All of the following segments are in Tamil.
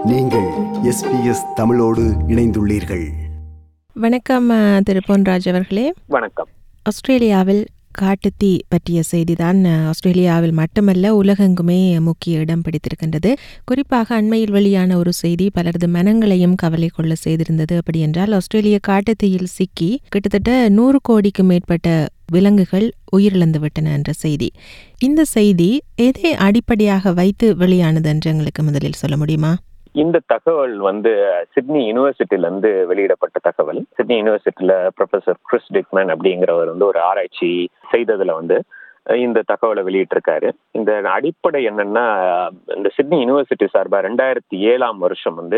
நீங்கள் எஸ்பிஎஸ் தமிழோடு இணைந்துள்ளீர்கள் வணக்கம் அஹ், திரு பொன்ராஜ் அவர்களே வணக்கம் ஆஸ்திரேலியாவில் காட்டுத்தீ பற்றிய செய்திதான் அஹ், ஆஸ்திரேலியாவில் மட்டுமல்ல உலகெங்குமே முக்கிய இடம் பிடித்திருக்கின்றது குறிப்பாக அண்மையில் வெளியான ஒரு செய்தி பலரது மனங்களையும் கவலை கொள்ள செய்திருந்தது அப்படி என்றால் ஆஸ்திரேலிய காட்டுத்தீயில் சிக்கி கிட்டத்தட்ட நூறு கோடிக்கு மேற்பட்ட விலங்குகள் உயிரிழந்து விட்டன என்ற செய்தி இந்த செய்தி எதை அடிப்படையாக வைத்து வெளியானது என்று எங்களுக்கு முதலில் சொல்ல முடியுமா இந்த தகவல் வந்து சிட்னி யூனிவர்சிட்டில இருந்து வெளியிடப்பட்ட தகவல் சிட்னி யூனிவர்சிட்டியில ப்ரொஃபசர் கிறிஸ் டிக்மேன் அப்படிங்கிறவர் வந்து ஒரு ஆராய்ச்சி செய்ததுல வந்து இந்த தகவலை வெளியிட்டிருக்காரு இந்த அடிப்படை என்னன்னா இந்த சிட்னி யூனிவர்சிட்டி சார்பா ரெண்டாயிரத்தி ஏழாம் வருஷம் வந்து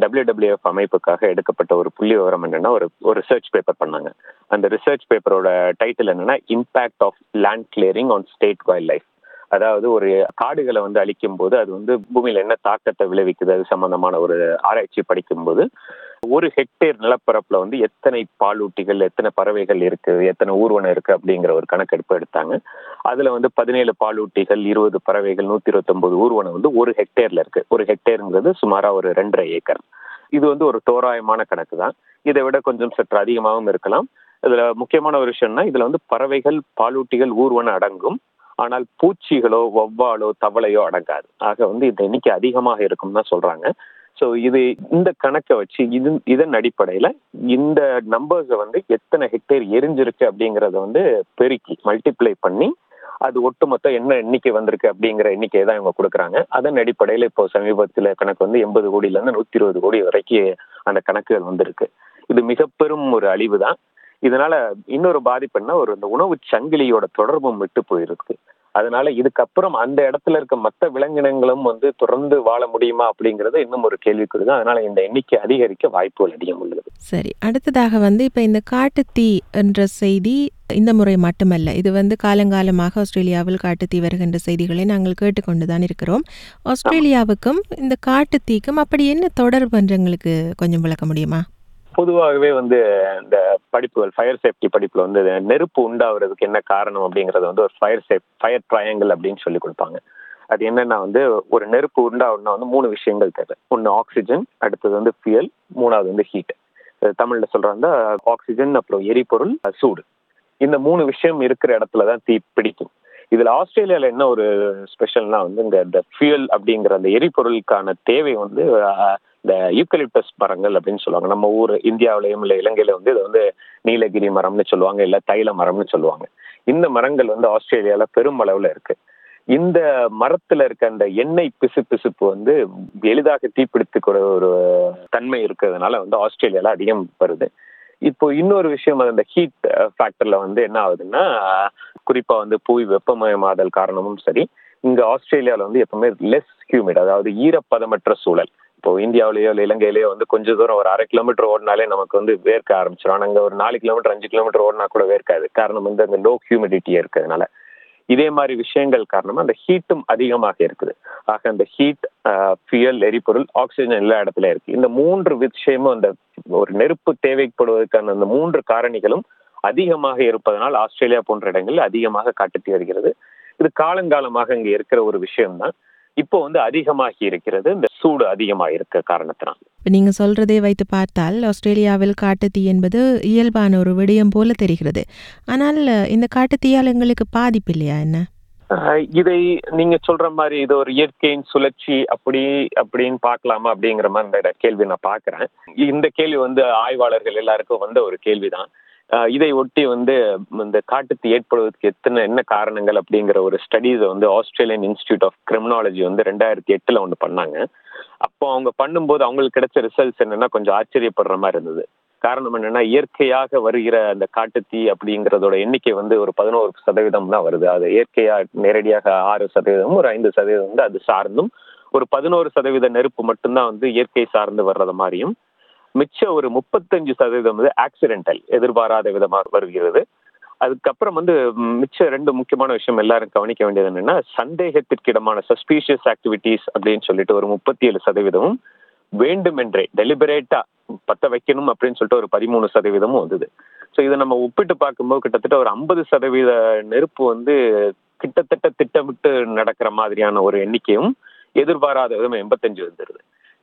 WWF அமைப்புக்காக எடுக்கப்பட்ட ஒரு புள்ளி விவரம் என்னன்னா ஒரு ஒரு ரிசர்ச் பேப்பர் பண்ணாங்க அந்த ரிசர்ச் பேப்பரோட டைட்டில் என்னன்னா impact of land clearing on state wildlife அதாவது ஒரு காடுகளை வந்து அழிக்கும் போது அது வந்து பூமியில என்ன தாக்கத்தை விளைவிக்குது அது சம்பந்தமான ஒரு ஆராய்ச்சி படிக்கும்போது ஒரு ஹெக்டேர் நிலப்பரப்புல வந்து எத்தனை பாலூட்டிகள் எத்தனை பறவைகள் இருக்கு எத்தனை ஊர்வனம் இருக்கு அப்படிங்கிற ஒரு கணக்கெடுப்பு எடுத்தாங்க அதுல வந்து பதினேழு பாலூட்டிகள் இருபது பறவைகள் நூத்தி இருபத்தி ஒன்பது ஊர்வனம் வந்து ஒரு ஹெக்டேர்ல இருக்கு ஒரு ஹெக்டேருங்கிறது சுமாரா ஒரு ரெண்டரை ஏக்கர் இது வந்து ஒரு தோராயமான கணக்கு தான் இதை விட கொஞ்சம் சற்று அதிகமாகவும் இருக்கலாம் இதுல முக்கியமான ஒரு விஷயம்னா இதுல வந்து பறவைகள் பாலூட்டிகள் ஊர்வன அடங்கும் ஆனால் பூச்சிகளோ வவ்வாலோ தவளையோ அடங்காது ஆக வந்து இந்த எண்ணிக்கை அதிகமாக இருக்கும் தான் சொல்றாங்க ஸோ இது இந்த கணக்கை வச்சு இது இதன் அடிப்படையில இந்த நம்பர்ஸை வந்து எத்தனை ஹெக்டேர் எரிஞ்சிருக்கு அப்படிங்கறத வந்து பெருக்கி மல்டிப்ளை பண்ணி அது ஒட்டுமொத்த என்ன எண்ணிக்கை வந்திருக்கு அப்படிங்கிற எண்ணிக்கையை தான் இவங்க கொடுக்குறாங்க அதன் அடிப்படையில் இப்போ சமீபத்தில் கணக்கு வந்து எண்பது கோடியில இருந்து நூத்தி இருபது கோடி வரைக்கும் அந்த கணக்குகள் வந்திருக்கு இது மிக பெரும் ஒரு அழிவு தான் இதனால இன்னொரு பாதிப்புன்னா ஒரு இந்த உணவு சங்கிலியோட தொடர்பும் விட்டு போயிருக்கு அதனால இதுக்கப்புறம் அந்த இடத்துல இருக்க மற்ற விலங்கினங்களும் வந்து தொடர்ந்து வாழ முடியுமா அப்படிங்கறது இன்னும் ஒரு கேள்விக்குறி தான் அதனால இந்த எண்ணிக்கை அதிகரிக்க வாய்ப்புகள் அதிகம் உள்ளது சரி அடுத்ததாக வந்து இப்போ இந்த காட்டுத்தீ என்ற செய்தி இந்த முறை மட்டுமல்ல இது வந்து காலங்காலமாக ஆஸ்திரேலியாவில் காட்டுத்தீ வருகின்ற செய்திகளை நாங்கள் கேட்டுக்கொண்டு தான் இருக்கிறோம் ஆஸ்திரேலியாவுக்கும் இந்த காட்டுத்தீக்கும் அப்படி என்ன தொடர்பு என்று எங்களுக்கு கொஞ்சம் விளக்க முடியுமா பொதுவாகவே வந்து இந்த படிப்புகள் ஃபயர் சேஃப்டி படிப்புல வந்து நெருப்பு உண்டாகிறதுக்கு என்ன காரணம் அப்படிங்கறது வந்து ஒரு ஃபயர் சேஃப் ஃபயர் ட்ரையாங்கிள் அப்படின்னு சொல்லி கொடுப்பாங்க அது என்னன்னா வந்து ஒரு நெருப்பு உண்டாகணும்னா வந்து மூணு விஷயங்கள் தேவை ஒன்று ஆக்சிஜன் அடுத்தது வந்து ஃபியல் மூணாவது வந்து ஹீட் தமிழ்ல சொல்றாங்க ஆக்சிஜன் அப்புறம் எரிபொருள் சூடு இந்த மூணு விஷயம் இருக்கிற இடத்துல தான் தீ பிடிக்கும் இதுல ஆஸ்திரேலியால என்ன ஒரு ஸ்பெஷல்னா வந்து இந்த இந்த ஃபியூல் அப்படிங்கிற அந்த எரிபொருளுக்கான தேவை வந்து அஹ், இந்த யூக்கலிப்டஸ் மரங்கள் அப்படின்னு சொல்லுவாங்க நம்ம ஊர் இந்தியாவிலையும் இல்லை இலங்கையில வந்து இதை வந்து நீலகிரி மரம்னு சொல்லுவாங்க இல்ல தைல மரம்னு சொல்லுவாங்க இந்த மரங்கள் வந்து ஆஸ்திரேலியால பெரும் அளவுல இருக்கு இந்த மரத்துல இருக்க அந்த எண்ணெய் பிசு பிசுப்பு வந்து எளிதாக தீப்பிடித்துக்கிற ஒரு தன்மை இருக்கிறதுனால வந்து ஆஸ்திரேலியால அதிகம் வருது இப்போ இன்னொரு விஷயம் அது அந்த ஹீட் ஃபேக்டர்ல வந்து என்ன ஆகுதுன்னா குறிப்பா வந்து புவி வெப்பமயமாதல் காரணமும் சரி இங்க ஆஸ்திரேலியால வந்து எப்பவுமே லெஸ் ஹியூமிட் அதாவது ஈரப்பதமற்ற சூழல் இப்போ இந்தியாவிலேயோ இல்லை இலங்கையிலேயோ வந்து கொஞ்ச தூரம் ஒரு அரை கிலோமீட்டர் ஓடினாலே நமக்கு வந்து வேர்க்க ஆரம்பிச்சிடும் ஆனா அங்க ஒரு நாலு கிலோமீட்டர் அஞ்சு கிலோமீட்டர் ஓடினா கூட வேர்க்காது காரணம் வந்து அந்த லோ ஹியூமிடிட்டி இருக்கிறதுனால இதே மாதிரி விஷயங்கள் காரணமா அந்த ஹீட்டும் அதிகமாக இருக்குது ஆக அந்த ஹீட் ஃபியல் எரிபொருள் ஆக்சிஜன் எல்லா இடத்துல இருக்கு இந்த மூன்று விஷயமும் அந்த ஒரு நெருப்பு தேவைப்படுவதற்கான அந்த மூன்று காரணிகளும் அதிகமாக இருப்பதனால் ஆஸ்திரேலியா போன்ற இடங்களில் அதிகமாக காட்டுத்தி வருகிறது இது காலங்காலமாக இங்க இருக்கிற ஒரு விஷயம்தான் இப்போ வந்து அதிகமாகி இருக்கிறது இந்த சூடு அதிகமாக இருக்க காரணத்தினால் இப்போ நீங்கள் சொல்றதை வைத்து பார்த்தால் ஆஸ்திரேலியாவில் காட்டுத்தீ என்பது இயல்பான ஒரு விடயம் போல தெரிகிறது ஆனால் இந்த காட்டுத்தீயால் எங்களுக்கு பாதிப்பு இல்லையா என்ன ஆஹ் இதை நீங்க சொல்ற மாதிரி இது ஒரு இயற்கையின் சுழற்சி அப்படி அப்படின்னு பார்க்கலாமா அப்படிங்கிற மாதிரி இந்த கேள்வி நான் பார்க்கிறேன் இந்த கேள்வி வந்து ஆய்வாளர்கள் எல்லாருக்கும் வந்த ஒரு கேள்விதான் ஆஹ் இதை ஒட்டி வந்து இந்த காட்டுத்தீ ஏற்படுவதற்கு எத்தனை என்ன காரணங்கள் அப்படிங்கிற ஒரு ஸ்டடீஸை வந்து ஆஸ்திரேலியன் இன்ஸ்டியூட் ஆஃப் கிரிமினாலஜி வந்து ரெண்டாயிரத்தி எட்டுல ஒன்று பண்ணாங்க அப்போ அவங்க பண்ணும்போது அவங்களுக்கு கிடைச்ச ரிசல்ட்ஸ் என்னன்னா கொஞ்சம் ஆச்சரியப்படுற மாதிரி இருந்தது காரணம் என்னன்னா இயற்கையாக வருகிற அந்த காட்டுத்தீ அப்படிங்கறதோட எண்ணிக்கை வந்து ஒரு பதினோரு சதவீதம் தான் வருது அது இயற்கையா நேரடியாக ஆறு சதவீதம் ஒரு ஐந்து சதவீதம் வந்து அது சார்ந்தும் ஒரு பதினோரு சதவீத நெருப்பு மட்டும்தான் வந்து இயற்கை சார்ந்து வர்றது மாதிரியும் மிச்சம் ஒரு முப்பத்தஞ்சு சதவீதம் வந்து ஆக்சிடென்டல் எதிர்பாராத விதமாக வருகிறது அதுக்கப்புறம் வந்து ம், மிச்ச ரெண்டு முக்கியமான விஷயம் எல்லாரும் கவனிக்க வேண்டியது என்னன்னா சந்தேகத்திற்கிடமான சஸ்பீஷியஸ் ஆக்டிவிட்டீஸ் அப்படின்னு சொல்லிட்டு ஒரு முப்பத்தி ஏழு சதவீதமும் வேண்டுமென்றே டெலிபரேட்டா பத்த வைக்கணும் அப்படின்னு சொல்லிட்டு ஒரு பதிமூணு சதவீதமும் வந்தது ஸோ இதை நம்ம ஒப்பிட்டு பார்க்கும்போது கிட்டத்தட்ட ஒரு ஐம்பது சதவீத நெருப்பு வந்து கிட்டத்தட்ட திட்டமிட்டு நடக்கிற மாதிரியான ஒரு எண்ணிக்கையும் எதிர்பாராத விதம் எண்பத்தஞ்சு வந்துருது ஸோ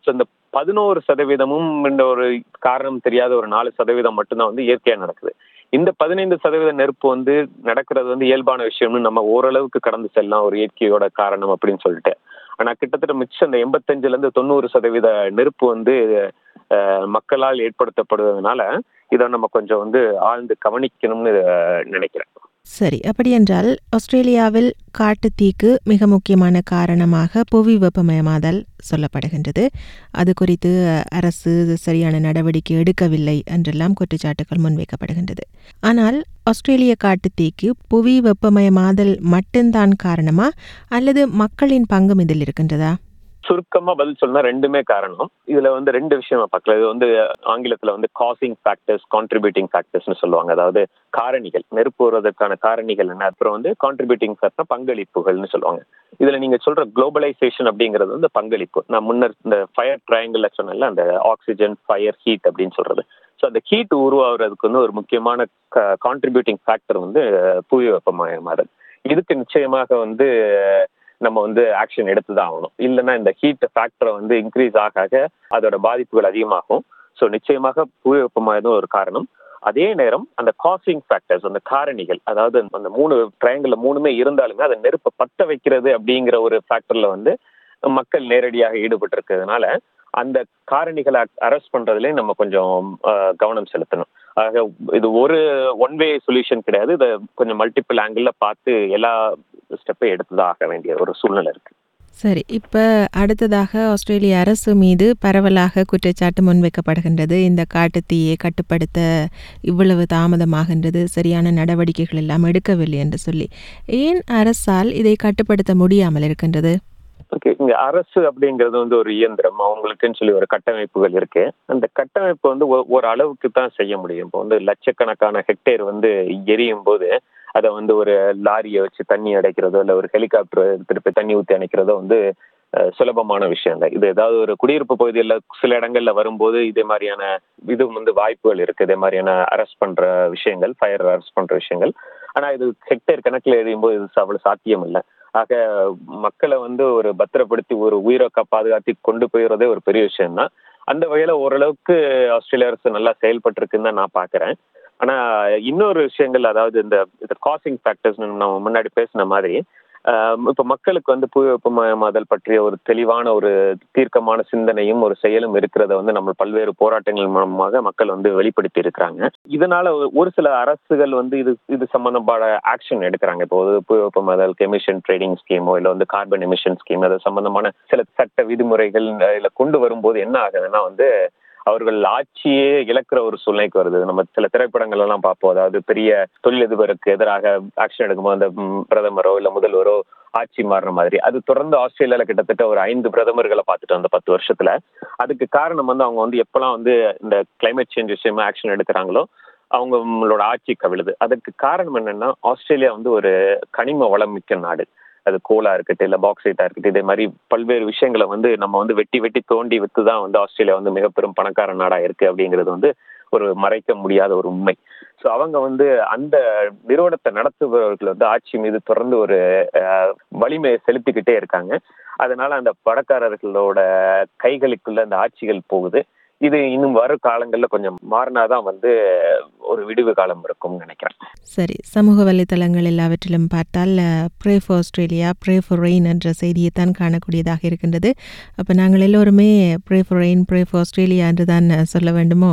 ஸோ இந்த பதினோரு சதவீதமும் இந்த ஒரு காரணம் தெரியாத ஒரு நாலு சதவீதம் மட்டும்தான் வந்து இயற்கையா நடக்குது இந்த பதினைந்து சதவீத நெருப்பு வந்து நடக்கிறது வந்து இயல்பான விஷயம்னு நம்ம ஓரளவுக்கு கடந்து செல்லலாம் ஒரு இயற்கையோட காரணம் அப்படின்னு சொல்லிட்டு ஆனா கிட்டத்தட்ட மிச்சம் இந்த எண்பத்தஞ்சுல இருந்து தொண்ணூறு சதவீத நெருப்பு வந்து அஹ், மக்களால் ஏற்படுத்தப்படுவதனால இதை நம்ம கொஞ்சம் வந்து ஆழ்ந்து கவனிக்கணும்னு அஹ், நினைக்கிறேன் சரி அப்படியென்றால் ஆஸ்திரேலியாவில் காட்டுத்தீக்கு மிக முக்கியமான காரணமாக புவி வெப்பமயமாதல் சொல்லப்படுகின்றது அது குறித்து அரசு சரியான நடவடிக்கை எடுக்கவில்லை என்றெல்லாம் குற்றச்சாட்டுகள் முன்வைக்கப்படுகின்றது ஆனால் ஆஸ்திரேலிய காட்டுத்தீக்கு புவி வெப்பமயமாதல் மட்டும்தான் காரணமா அல்லது மக்களின் பங்கும் இதில் இருக்கின்றதா சுருக்கமா பதில் சொன்னா ரெண்டுமே காரணம் இதுல வந்து ரெண்டு விஷயமா பார்க்கலாம் இது வந்து ஆங்கிலத்துல வந்து காசிங் ஃபேக்டர்ஸ் கான்ட்ரிபியூட்டிங் ஃபேக்டர்ஸ்னு சொல்லுவாங்க அதாவது காரணிகள் நெருப்பு வருவதற்கான காரணிகள் என்ன அப்புறம் வந்து கான்ட்ரிபியூட்டிங் ஃபேக்டர் பங்களிப்புகள்னு சொல்லுவாங்க இதுல நீங்க சொல்ற குளோபலைசேஷன் அப்படிங்கிறது வந்து பங்களிப்பு நான் முன்னர் இந்த ஃபயர் ட்ரையாங்கிள் சொன்னேன்ல அந்த ஆக்சிஜன் ஃபயர் ஹீட் அப்படின்னு சொல்றது ஸோ அந்த ஹீட் உருவாகிறதுக்கு வந்து ஒரு முக்கியமான கான்ட்ரிபியூட்டிங் ஃபேக்டர் வந்து புவி வெப்பமயமாதல் இதுக்கு நிச்சயமாக வந்து நம்ம வந்து ஆக்ஷன் எடுத்து தான் ஆகணும் இல்லைன்னா இந்த ஹீட் ஃபேக்டரை வந்து இன்க்ரீஸ் ஆக ஆக அதோட பாதிப்புகள் அதிகமாகும் ஸோ நிச்சயமாக புவி வெப்பமாயதும் ஒரு காரணம் அதே நேரம் அந்த காசிங் ஃபேக்டர்ஸ் அந்த காரணிகள் அதாவது அந்த மூணு ட்ரையாங்கிள் மூணுமே இருந்தாலுமே அதை நெருப்பை பத்த வைக்கிறது அப்படிங்கிற ஒரு ஃபேக்டர்ல வந்து மக்கள் நேரடியாக ஈடுபட்டு இருக்கிறதுனால அந்த காரணிகளை அரெஸ்ட் பண்றதுலயே நம்ம கொஞ்சம் அஹ், கவனம் செலுத்தணும் ஆக இது ஒரு ஒன் வே சொல்யூஷன் கிடையாது இதை கொஞ்சம் மல்டிபிள் ஆங்கிள் பார்த்து எல்லா ஸ்டெப்பை எடுத்துதான் ஆக வேண்டிய ஒரு சூழ்நிலை இருக்கு சரி இப்போ அடுத்ததாக ஆஸ்திரேலிய அரசு மீது பரவலாக குற்றச்சாட்டு முன்வைக்கப்படுகின்றது இந்த காட்டுத்தீயை கட்டுப்படுத்த இவ்வளவு தாமதமாகின்றது சரியான நடவடிக்கைகள் எல்லாம் எடுக்கவில்லை என்று சொல்லி ஏன் அரசால் இதை கட்டுப்படுத்த முடியாமல் இருக்கின்றது ஓகே இங்க அரசு அப்படிங்கிறது வந்து ஒரு இயந்திரம் அவங்களுக்குன்னு சொல்லி ஒரு கட்டமைப்புகள் இருக்கு அந்த கட்டமைப்பு வந்து ஒ- ஒரு அளவுக்கு தான் செய்ய முடியும் இப்போ வந்து லட்சக்கணக்கான ஹெக்டேர் வந்து எரியும் போது அதை வந்து ஒரு லாரியை வச்சு தண்ணி அடைக்கிறதோ இல்லை ஒரு ஹெலிகாப்டர் எடுத்துட்டு போய் தண்ணி ஊற்றி அணைக்கிறதோ வந்து அஹ், சுலபமான விஷயம் இல்லை இது ஏதாவது ஒரு குடியிருப்பு பகுதிகளில் சில இடங்கள்ல வரும்போது இதே மாதிரியான இது வந்து வாய்ப்புகள் இருக்கு இதே மாதிரியான அரெஸ்ட் பண்ற விஷயங்கள் ஃபயர் அரெஸ்ட் பண்ற விஷயங்கள் ஆனா இது ஹெக்டேர் கணக்கில் எரியும் போது இது அவ்வளவு சாத்தியம் இல்லை ஆக மக்களை வந்து ஒரு பத்திரப்படுத்தி ஒரு உயிரை கா- பாதுகாத்தி கொண்டு போயிடுறதே ஒரு பெரிய விஷயம் தான் அந்த வகையில ஓரளவுக்கு ஆஸ்திரேலிய அரசு நல்லா செயல்பட்டு இருக்குன்னு தான் நான் பாக்குறேன் ஆனா இன்னொரு விஷயங்கள் அதாவது இந்த இந்த காசிங் ஃபேக்டர்ஸ் நம்ம முன்னாடி பேசின மாதிரி ஆஹ் இப்ப மக்களுக்கு வந்து புவி வெப்பமயமாதல் பற்றிய ஒரு தெளிவான ஒரு தீர்க்கமான சிந்தனையும் ஒரு செயலும் இருக்கிறத வந்து நம்ம பல்வேறு போராட்டங்கள் மூலமாக மக்கள் வந்து வெளிப்படுத்தி இருக்கிறாங்க இதனால ஒரு- ஒரு சில அரசுகள் வந்து இது இது சம்பந்தமான ஆக்ஷன் எடுக்கிறாங்க இப்போ ஒரு புவி வெப்பமயமாதல் எமிஷன் ட்ரேடிங் ஸ்கீமோ இல்லை வந்து கார்பன் எமிஷன் ஸ்கீம் அது சம்பந்தமான சில சட்ட விதிமுறைகள் இதில் கொண்டு வரும்போது என்ன ஆகுதுன்னா வந்து அவர்கள் ஆட்சியே இழக்கிற ஒரு சூழ்நிலைக்கு வருது நம்ம சில திரைப்படங்கள் எல்லாம் பார்ப்போம் அதாவது பெரிய தொழிலதிபருக்கு எதிராக ஆக்ஷன் எடுக்கும்போது அந்த ம், பிரதமரோ இல்ல முதல்வரோ ஆட்சி மாறுற மாதிரி அது தொடர்ந்து ஆஸ்திரேலியால கிட்டத்தட்ட ஒரு ஐந்து பிரதமர்களை பார்த்துட்டு அந்த பத்து வருஷத்துல அதுக்கு காரணம் வந்து அவங்க வந்து எப்பெல்லாம் வந்து இந்த கிளைமேட் சேஞ்ச் விஷயமா ஆக்ஷன் எடுக்கிறாங்களோ அவங்களோட ஆட்சி கவிழுது அதுக்கு காரணம் என்னன்னா ஆஸ்திரேலியா வந்து ஒரு கனிம வளம் மிக்க நாடு அது கோலா இருக்கட்டும் இல்ல பாக்ஸைட்டா இருக்கட்டும் இதே மாதிரி பல்வேறு விஷயங்களை வந்து நம்ம வந்து வெட்டி வெட்டி தோண்டி வித்து தான் வந்து ஆஸ்திரேலியா வந்து மிக பெரும் பணக்கார நாடா இருக்கு அப்படிங்கிறது வந்து ஒரு மறைக்க முடியாத ஒரு உண்மை ஸோ அவங்க வந்து அந்த நிறுவனத்தை நடத்துபவர்கள் வந்து ஆட்சி மீது தொடர்ந்து ஒரு அஹ், வலிமையை செலுத்திக்கிட்டே இருக்காங்க அதனால அந்த பணக்காரர்களோட கைகளுக்குள்ள அந்த ஆட்சிகள் போகுது இது இன்னும் வரும் காலங்கள்ல கொஞ்சம் மாறினாதான் வந்து ஒரு விடுவு காலம் இருக்கும்னு நினைக்கிறேன் சரி சமூக வலைத்தளங்கள் எல்லாவற்றிலும் பார்த்தால் pray for Australia pray for rain என்ற செய்தியை தான் காணக்கூடியதாக இருக்கின்றது அப்போ நாங்கள் எல்லோருமே pray for rain pray for Australia என்று தான் சொல்ல வேண்டுமோ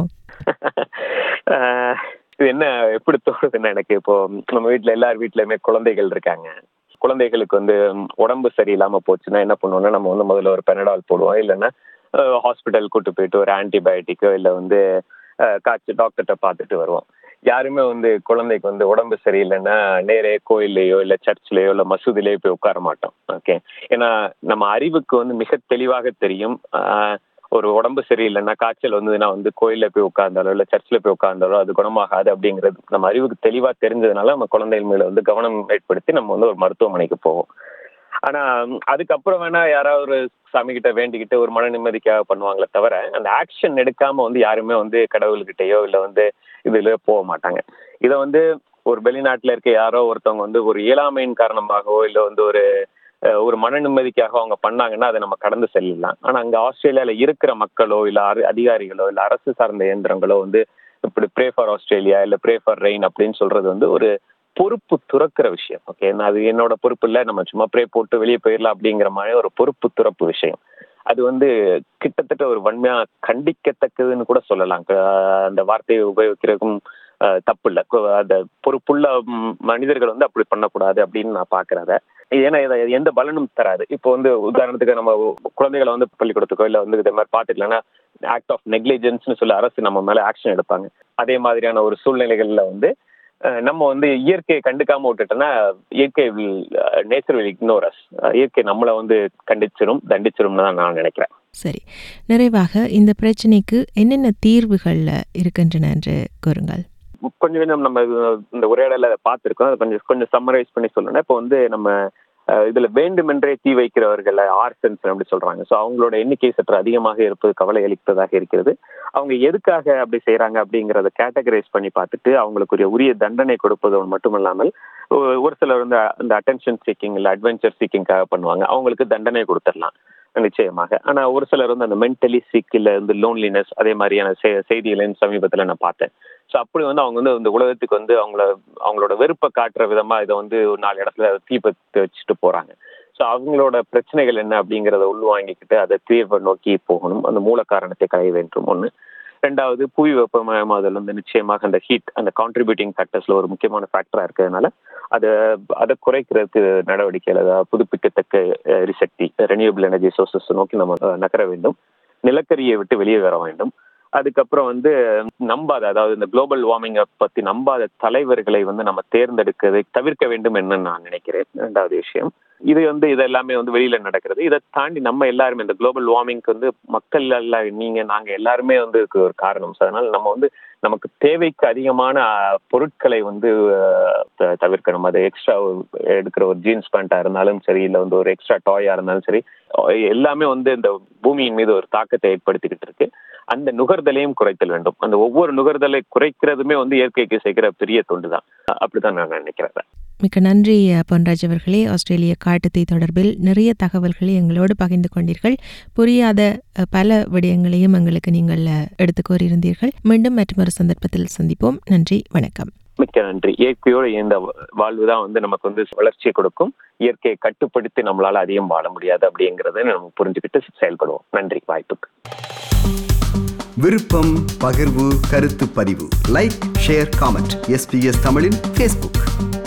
ஆஹ் இது என்ன எப்படி தோணுதுன்னா எனக்கு இப்போ நம்ம வீட்ல எல்லார் வீட்லயுமே குழந்தைகள் இருக்காங்க குழந்தைகளுக்கு வந்து உடம்பு சரியில்லாம போச்சுன்னா என்ன பண்ணுவோம்னா நம்ம வந்து முதல்ல ஒரு பெனடால் போடுவோம் இல்லைன்னா ஹாஸ்பிட்டல் கூட்டு போயிட்டு ஒரு ஆன்டிபயோட்டிக்கோ இல்லை வந்து அஹ், காய்ச்சல் டாக்டர்கிட்ட பார்த்துட்டு வருவோம் யாருமே வந்து குழந்தைக்கு வந்து உடம்பு சரியில்லைன்னா நேரே கோயில்லையோ இல்லை சர்ச்லயோ இல்லை மசூதிலேயோ போய் உட்கார மாட்டோம் ஓகே ஏன்னா நம்ம அறிவுக்கு வந்து மிக தெளிவாக தெரியும் ஆஹ், ஒரு உடம்பு சரியில்லைன்னா காய்ச்சல் வந்ததுன்னா வந்து கோயில்ல போய் உட்கார்ந்தாலோ இல்லை சர்ச்சில் போய் உட்கார்ந்தாலோ அது குணமாகாது அப்படிங்கிறது நம்ம அறிவுக்கு தெளிவா தெரிஞ்சதுனால நம்ம குழந்தைகள் மேல வந்து கவனம் ஏற்படுத்தி நம்ம வந்து ஒரு மருத்துவமனைக்கு போவோம் ஆனா ம், அதுக்கப்புறம் வேணா யாராவது ஒரு சாமி கிட்ட வேண்டிக்கிட்டு ஒரு மன நிம்மதிக்காக பண்ணுவாங்களே தவிர அந்த ஆக்ஷன் எடுக்காம வந்து யாருமே வந்து கடவுள்கிட்டயோ இல்லை வந்து இதுல போக மாட்டாங்க இதை வந்து ஒரு வெளிநாட்டுல இருக்க யாரோ ஒருத்தவங்க வந்து ஒரு இயலாமையின் காரணமாகவோ இல்லை வந்து ஒரு அஹ், ஒரு மன நிம்மதிக்காக அவங்க பண்ணாங்கன்னா அதை நம்ம கடந்து செல்லலாம் ஆனா அங்க ஆஸ்திரேலியால இருக்கிற மக்களோ இல்ல அரு- அதிகாரிகளோ இல்ல அரசு சார்ந்த இயந்திரங்களோ வந்து இப்படி ப்ரே ஃபார் ஆஸ்திரேலியா இல்ல ப்ரே ஃபார் ரெயின் அப்படின்னு சொல்றது வந்து ஒரு பொறுப்பு துறக்கிற விஷயம் ஓகே அது என்னோட பொறுப்பு இல்ல நம்ம சும்மா ப்ரே போட்டு வெளியே போயிடலாம் அப்படிங்கிற மாதிரி ஒரு பொறுப்பு துறப்பு விஷயம் அது வந்து கிட்டத்தட்ட ஒரு வன்மையா கண்டிக்கத்தக்கதுன்னு கூட சொல்லலாம் அஹ் அந்த வார்த்தையை உபயோகிக்கிறதுக்கும் அஹ், தப்பு இல்லை அந்த பொறுப்புள்ள ம், மனிதர்கள் வந்து அப்படி பண்ணக்கூடாது அப்படின்னு நான் பாக்குறத ஏன்னா இதை எந்த பலனும் தராது இப்போ வந்து உதாரணத்துக்கு நம்ம குழந்தைகளை வந்து பள்ளிக்கூடத்துக்கோ இல்லை வந்து இதே மாதிரி பார்த்துக்கலன்னா ஆக்ட் ஆஃப் நெக்லிஜென்ஸ்னு சொல்லி அரசு நம்ம மேல ஆக்ஷன் எடுப்பாங்க அதே மாதிரியான ஒரு சூழ்நிலைகள்ல வந்து அஹ், நம்ம வந்து இயற்கையை கண்டுக்காம விட்டுட்டோம்னா இயற்கை நேச்சர் வில் இக்னோரஸ் இயற்கை நம்மளை வந்து கண்டிச்சிரும் தண்டிச்சிரும்னு தான் நான் நினைக்கிறேன் சரி நிறைவாக இந்த பிரச்சனைக்கு என்னென்ன தீர்வுகள் இருக்கின்றன என்று கூறுங்கள் கொஞ்சம் கொஞ்சம் நம்ம இது- இந்த உரையாடல பார்த்துருக்கோம் அதை கொஞ்சம் கொஞ்சம் சம்மரைஸ் பண்ணி சொல்லணும்னா இப்போ வந்து நம்ம அஹ், இதுல வேண்டுமென்றே தீ வைக்கிறவர்கள் ஆர்சன்ஸ் அப்படி சொல்றாங்க ஸோ அவங்களோட எண்ணிக்கை சற்று அதிகமாக இருப்பது கவலை அளிப்பதாக இருக்கிறது அவங்க எதுக்காக அப்படி செய்றாங்க அப்படிங்கறத கேட்டகரைஸ் பண்ணி பார்த்துட்டு அவங்களுக்குரிய உரிய தண்டனை கொடுப்பது மட்டுமல்லாமல் ஒ- ஒரு சிலர் வந்து அந்த அட்டென்ஷன் சீக்கிங் இல்லை அட்வென்ச்சர் சீக்கிங்காக பண்ணுவாங்க அவங்களுக்கு தண்டனை கொடுத்துடலாம் நிச்சயமாக ஆனா ஒரு சிலர் வந்து அந்த மென்டலி சிக் இல்ல வந்து லோன்லினஸ் அதே மாதிரியான செ- செய்திகளையும் சமீபத்துல நான் பார்த்தேன் ஸோ அப்படி வந்து அவங்க வந்து இந்த உலகத்துக்கு வந்து அவங்கள அவங்களோட வெறுப்பை காட்டுற விதமா இதை வந்து ஒரு நாலு இடத்துல தீபத்தை வச்சுட்டு போறாங்க ஸோ அவங்களோட பிரச்சனைகள் என்ன அப்படிங்கிறத உள்வாங்கிக்கிட்டு அதை தீர்வை நோக்கி போகணும் அந்த மூல காரணத்தை களைய வேண்டும் ஒன்று ரெண்டாவது புவி வெப்பமயமாதல் வந்து நிச்சயமாக அந்த ஹீட் அந்த கான்ட்ரிபியூட்டிங் ஃபேக்டர்ஸ்ல ஒரு முக்கியமான ஃபேக்டரா இருக்கிறதுனால அதை அதை குறைக்கிறதுக்கு நடவடிக்கைகள் அதாவது புதுப்பிக்கத்தக்க அஹ், எரிசக்தி ரெனியூபிள் எனர்ஜி சோர்சஸ் நோக்கி நம்ம அஹ், நகர வேண்டும் நிலக்கரியை விட்டு வெளியே வர வேண்டும் அதுக்கப்புறம் வந்து நம்பாத அதாவது இந்த குளோபல் வார்மிங்கை பத்தி நம்பாத தலைவர்களை வந்து நம்ம தேர்ந்தெடுக்கிறதை தவிர்க்க வேண்டும் என்று நான் நினைக்கிறேன் ரெண்டாவது விஷயம் இது வந்து இது எல்லாமே வந்து வெளியில நடக்கிறது இதை தாண்டி நம்ம எல்லாருமே இந்த குளோபல் வார்மிங்க்கு வந்து மக்கள் எல்லாம் நீங்க நாங்க எல்லாருமே வந்து இதுக்கு ஒரு காரணம் So, அதனால நம்ம வந்து நமக்கு தேவைக்கு அதிகமான அஹ், பொருட்களை வந்து அஹ், த- தவிர்க்கணும் அது எக்ஸ்ட்ரா எடுக்கிற ஒரு ஜீன்ஸ் பேண்டா இருந்தாலும் சரி இல்ல வந்து ஒரு எக்ஸ்ட்ரா டாயா இருந்தாலும் சரி அஹ், எல்லாமே வந்து இந்த பூமியின் மீது ஒரு தாக்கத்தை ஏற்படுத்திக்கிட்டு இருக்கு அந்த நுகர்தலையும் குறைத்தல் வேண்டும் அந்த ஒவ்வொரு நுகர்தலை குறைக்கிறதுமே வந்து இயற்கைக்கு செய்கிற பெரிய தொண்டு தான் அப்படிதான் நான் நினைக்கிறேன் மிக்க நன்றி அஹ், பொன்ராஜ் அவர்களே ஆஸ்திரேலிய காட்டுத்தீ தொடர்பில் நிறைய தகவல்களை எங்களோடு பகிர்ந்து கொண்டீர்கள் புரியாத அஹ், பல விடயங்களையும் எங்களுக்கு நீங்கள் அஹ், எடுத்துக் கூறியிருந்தீர்கள் மீண்டும் மற்றொரு சந்தர்ப்பத்தில் சந்திப்போம் நன்றி வணக்கம் மிக்க நன்றி இயற்கையோடு இந்த வாழ்வு தான் வந்து நமக்கு வந்து வளர்ச்சியை கொடுக்கும் இயற்கையை கட்டுப்படுத்தி நம்மளால அதிகம் வாழ முடியாது அப்படிங்கறத நம்ம புரிஞ்சுக்கிட்டு செயல்படுவோம் நன்றி வாய்ப்புக்கு விருப்பம் பகிர்வு கருத்து பதிவு லைக் ஷேர் காமெண்ட் எஸ்பிஎஸ் தமிழின் ஃபேஸ்புக்